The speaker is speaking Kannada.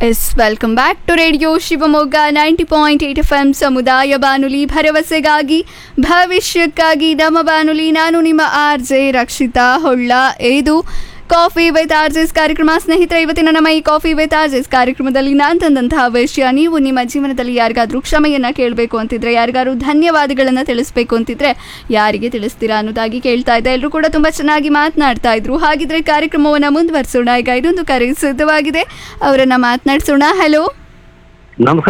S welcome back to radio Shivamogga ninety point eight F M ಸಮುದಾಯ ಬಾನುಲಿ ಭರವಸೆಗಾಗಿ ಭವಿಷ್ಯಕ್ಕಾಗಿ ನಮ್ಮ ಬಾನುಲಿ ನಾನು ನಿಮ್ಮ ಆರ್ ಜೆ ರಕ್ಷಿತಾ ಹೊಳ್ಳ ಇದು ಕಾಫಿ ವಿತ್ ಆರ್ಜೆಸ್ ಕಾರ್ಯಕ್ರಮ ಸ್ನೇಹಿತರೆ ಇವತ್ತಿನ ನಮ್ಮ ಈ ಕಾಫಿ ವಿತ್ ಆರ್ಜೆಸ್ ಕಾರ್ಯಕ್ರಮದಲ್ಲಿ ನಾನು ತಂದಂತಹ ವಿಷಯ ನೀವು ನಿಮ್ಮ ಜೀವನದಲ್ಲಿ ಯಾರಿಗಾದ್ರೂ ಕ್ಷಮೆಯನ್ನ ಕೇಳಬೇಕು ಅಂತಿದ್ರೆ ಯಾರಿಗಾದ್ರೂ ಧನ್ಯವಾದಗಳನ್ನ ತಿಳಿಸ್ಬೇಕು ಅಂತಿದ್ರೆ ಯಾರಿಗೆ ತಿಳಿಸ್ತೀರಾ ಅನ್ನೋದಾಗಿ ಕೇಳ್ತಾ ಇದ್ದೆ ಎಲ್ಲರೂ ಕೂಡ ತುಂಬಾ ಚೆನ್ನಾಗಿ ಮಾತನಾಡ್ತಾ ಇದ್ರು ಹಾಗಿದ್ರೆ ಕಾರ್ಯಕ್ರಮವನ್ನ ಮುಂದುವರಿಸೋಣ ಈಗ ಇದೊಂದು ಕರೆ ಸಿದ್ಧವಾಗಿದೆ ಅವರನ್ನ ಮಾತನಾಡಿಸೋಣ ಹಲೋ ನಮಸ್ಕಾರ